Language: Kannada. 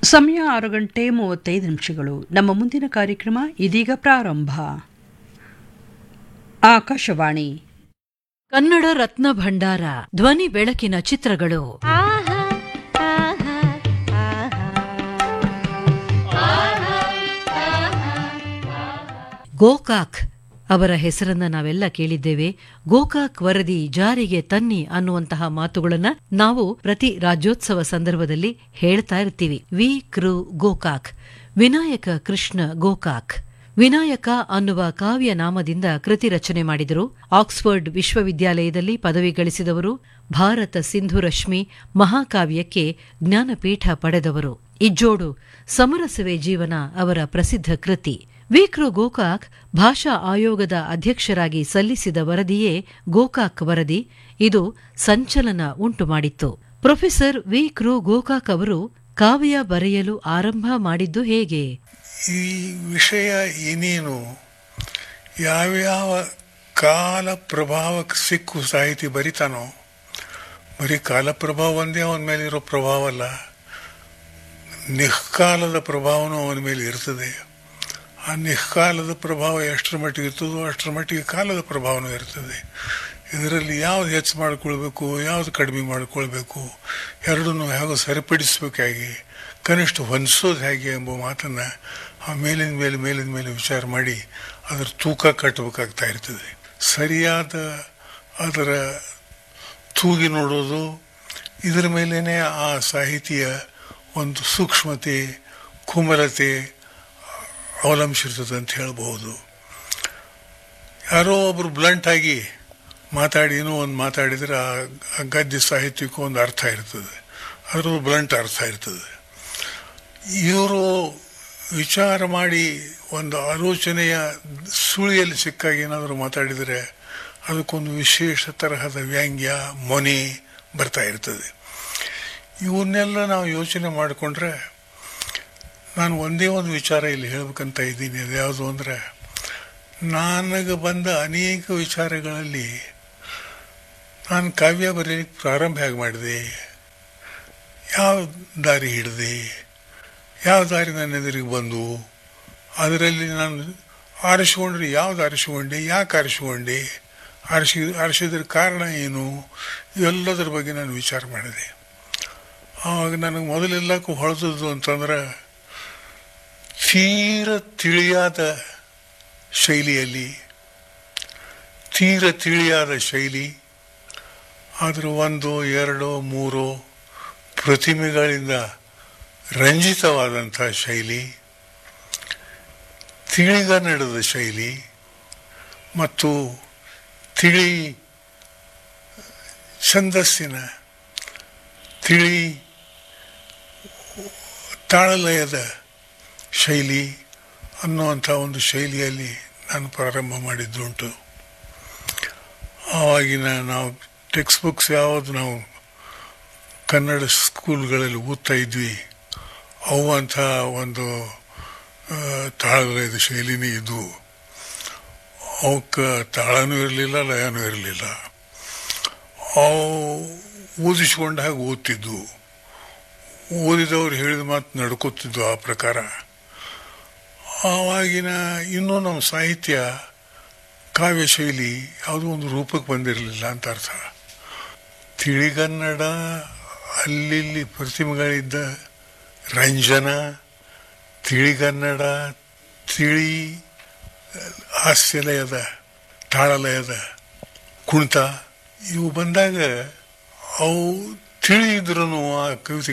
ಸಮಯ ಆರು ಗಂಟೆ ಮೂವತ್ತೈದು ನಿಮಿಷಗಳು ನಮ್ಮ ಮುಂದಿನ ಕಾರ್ಯಕ್ರಮ ಇದೀಗ ಪ್ರಾರಂಭ ಆಕಾಶವಾಣಿ ಕನ್ನಡ ರತ್ನ ಭಂಡಾರ ಧ್ವನಿ ಬೆಳಕಿನ ಚಿತ್ರಗಳು ಆಹಾ ಆಹಾ ಗೋಕಾಕ್ ಅವರ ಹೆಸರನ್ನ ನಾವೆಲ್ಲ ಕೇಳಿದ್ದೇವೆ ಗೋಕಾಕ್ ವರದಿ ಜಾರಿಗೆ ತನ್ನಿ ಅನ್ನುವಂತಹ ಮಾತುಗಳನ್ನ ನಾವು ಪ್ರತಿ ರಾಜ್ಯೋತ್ಸವ ಸಂದರ್ಭದಲ್ಲಿ ಹೇಳ್ತಾ ಇರ್ತೀವಿ ವಿ ಕೃ ಗೋಕಾಕ್ ವಿನಾಯಕ ಕೃಷ್ಣ ಗೋಕಾಕ್ ವಿನಾಯಕ ಅನ್ನುವ ಕಾವ್ಯ ನಾಮದಿಂದ ಕೃತಿ ರಚನೆ ಮಾಡಿದರು ಆಕ್ಸ್ಫರ್ಡ್ ವಿಶ್ವವಿದ್ಯಾಲಯದಲ್ಲಿ ಪದವಿ ಗಳಿಸಿದವರು ಭಾರತ ಸಿಂಧು ರಶ್ಮಿ ಮಹಾಕಾವ್ಯಕ್ಕೆ ಜ್ಞಾನಪೀಠ ಪಡೆದವರು ಇಜ್ಜೋಡು ಸಮರಸವೇ ಜೀವನ ಅವರ ಪ್ರಸಿದ್ಧ ಕೃತಿ ವಿಕ್ರು ಗೋಕಾಕ್ ಭಾಷಾ ಆಯೋಗದ ಅಧ್ಯಕ್ಷರಾಗಿ ಸಲ್ಲಿಸಿದ ವರದಿಯೇ ಗೋಕಾಕ್ ವರದಿ ಇದು ಸಂಚಲನ ಉಂಟುಮಾಡಿತ್ತು ಪ್ರೊಫೆಸರ್ ವಿ ಕೃ ಗೋಕಾಕ್ ಅವರು ಕಾವ್ಯ ಬರೆಯಲು ಆರಂಭ ಮಾಡಿದ್ದು ಹೇಗೆ ಈ ವಿಷಯ ಏನೇನು ಯಾವ್ಯಾವ ಕಾಲ ಪ್ರಭಾವಕ್ಕೆ ಸಿಕ್ಕು ಸಾಹಿತಿ ಬರಿತಾನೋ ಬರೀ ಕಾಲ ಪ್ರಭಾವ ಒಂದೇ ಅವನ ಮೇಲೆ ಇರೋ ಪ್ರಭಾವ ಅಲ್ಲ ನಿಷ್ಕಾಲದ ಪ್ರಭಾವನೂ ಅವನ ಮೇಲೆ ಇರ್ತದೆ ಆ ನಿಷ್ಕಾಲದ ಪ್ರಭಾವ ಎಷ್ಟರ ಮಟ್ಟಿಗೆ ಇರ್ತದೋ ಅಷ್ಟರ ಮಟ್ಟಿಗೆ ಕಾಲದ ಪ್ರಭಾವನೂ ಇರ್ತದೆ ಇದರಲ್ಲಿ ಯಾವ್ದು ಹೆಚ್ಚು ಮಾಡ್ಕೊಳ್ಬೇಕು ಯಾವ್ದು ಕಡಿಮೆ ಮಾಡ್ಕೊಳ್ಬೇಕು ಎರಡನ್ನೂ ಹೇಗೋ ಸರಿಪಡಿಸ್ಬೇಕಾಗಿ ಕನಿಷ್ಠ ಹೊಂದಿಸೋದು ಹೇಗೆ ಎಂಬ ಮಾತನ್ನು ಆ ಮೇಲಿನ ಮೇಲೆ ಮೇಲಿನ ಮೇಲೆ ವಿಚಾರ ಮಾಡಿ ಅದರ ತೂಕ ಕಟ್ಟಬೇಕಾಗ್ತಾ ಇರ್ತದೆ ಸರಿಯಾದ ಅದರ ತೂಗಿ ನೋಡೋದು ಇದರ ಮೇಲೇ ಆ ಸಾಹಿತಿಯ ಒಂದು ಸೂಕ್ಷ್ಮತೆ ಕುಮಲತೆ ಅವಲಂಬಿಸಿರ್ತದೆ ಅಂತ ಹೇಳ್ಬೋದು ಯಾರೋ ಒಬ್ರು ಬ್ಲಂಟ್ ಆಗಿ ಮಾತಾಡಿ ಏನೋ ಒಂದು ಮಾತಾಡಿದರೆ ಆ ಆ ಗದ್ಯ ಸಾಹಿತ್ಯಕ್ಕೂ ಒಂದು ಅರ್ಥ ಇರ್ತದೆ ಅದರ ಬ್ಲಂಟ್ ಅರ್ಥ ಇರ್ತದೆ ಇವರು ವಿಚಾರ ಮಾಡಿ ಒಂದು ಆಲೋಚನೆಯ ಸುಳಿಯಲ್ಲಿ ಸಿಕ್ಕಾಗ ಏನಾದರೂ ಮಾತಾಡಿದರೆ ಅದಕ್ಕೊಂದು ವಿಶೇಷ ತರಹದ ವ್ಯಾಂಗ್ಯ ಮೊನೆ ಬರ್ತಾ ಇರ್ತದೆ ಇವನ್ನೆಲ್ಲ ನಾವು ಯೋಚನೆ ಮಾಡಿಕೊಂಡ್ರೆ ನಾನು ಒಂದೇ ಒಂದು ವಿಚಾರ ಇಲ್ಲಿ ಹೇಳ್ಬೇಕಂತ ಇದ್ದೀನಿ ಅದು ಯಾವುದು ಅಂದರೆ ನನಗೆ ಬಂದ ಅನೇಕ ವಿಚಾರಗಳಲ್ಲಿ ನಾನು ಕಾವ್ಯ ಬರೆಯಲಿಕ್ಕೆ ಪ್ರಾರಂಭ ಹೇಗೆ ಮಾಡಿದೆ ಯಾವ ದಾರಿ ಹಿಡಿದೆ ಯಾವ ದಾರಿ ನನ್ನ ಎದುರಿಗೆ ಬಂದು ಅದರಲ್ಲಿ ನಾನು ಆರಿಸಿಕೊಂಡ್ರೆ ಯಾವ್ದು ಆರಿಸಿಕೊಂಡೆ ಯಾಕೆ ಆರಿಸಿಕೊಂಡೆ ಆರಿಸಿ ಆರಿಸಿದ್ರ ಕಾರಣ ಏನು ಇವೆಲ್ಲದರ ಬಗ್ಗೆ ನಾನು ವಿಚಾರ ಮಾಡಿದೆ ಆವಾಗ ನನಗೆ ಮೊದಲೆಲ್ಲಕ್ಕೂ ಹೊಳೆದದ್ದು ಅಂತಂದ್ರೆ ತೀರ ತಿಳಿಯಾದ ಶೈಲಿಯಲ್ಲಿ ತೀರ ತಿಳಿಯಾದ ಶೈಲಿ ಆದರೂ ಒಂದು ಎರಡು ಮೂರು ಪ್ರತಿಮೆಗಳಿಂದ ರಂಜಿತವಾದಂಥ ಶೈಲಿ ತಿಳಿಗನ್ನಡದ ಶೈಲಿ ಮತ್ತು ತಿಳಿ ಛಂದಸ್ಸಿನ ತಿಳಿ ತಾಳಲಯದ ಶೈಲಿ ಅನ್ನುವಂಥ ಒಂದು ಶೈಲಿಯಲ್ಲಿ ನಾನು ಪ್ರಾರಂಭ ಮಾಡಿದ್ದುಂಟು ಆವಾಗಿನ ನಾವು ಟೆಕ್ಸ್ಟ್ ಬುಕ್ಸ್ ಯಾವುದು ನಾವು ಕನ್ನಡ ಸ್ಕೂಲ್ಗಳಲ್ಲಿ ಓದ್ತಾ ಇದ್ವಿ ಅವು ಅಂಥ ಒಂದು ಆ, ತಾಳಲಯದ ಶೈಲಿನೇ ಇದ್ವು ಅವಕ್ಕೆ ತಾಳನೂ ಇರಲಿಲ್ಲ ಲಯನೂ ಇರಲಿಲ್ಲ ಅವು ಓದಿಸ್ಕೊಂಡ ಹಾಗೆ ಓದ್ತಿದ್ವು ಓದಿದವ್ರು ಹೇಳಿದ ಮಾತು ನಡ್ಕೋತಿದ್ವು ಆ ಪ್ರಕಾರ ಆವಾಗಿನ ಇನ್ನೂ ನಮ್ಮ ಸಾಹಿತ್ಯ ಕಾವ್ಯ ಶೈಲಿ ಯಾವುದೋ ಒಂದು ರೂಪಕ್ಕೆ ಬಂದಿರಲಿಲ್ಲ ಅಂತ ಅರ್ಥ ತಿಳಿಗನ್ನಡ ಅಲ್ಲಿಲ್ಲಿ ಪ್ರತಿಮೆಗಳಿದ್ದ ರಂಜನ ತಿಳಿಗನ್ನಡ ತಿಳಿ ಹಾಸ್ಯಲಯದ ತಾಳಲಯದ ಕುಣಿತ ಇವು ಬಂದಾಗ ಅವು ತಿಳಿಯಿದ್ರೂ ಆ ಕವಿತೆ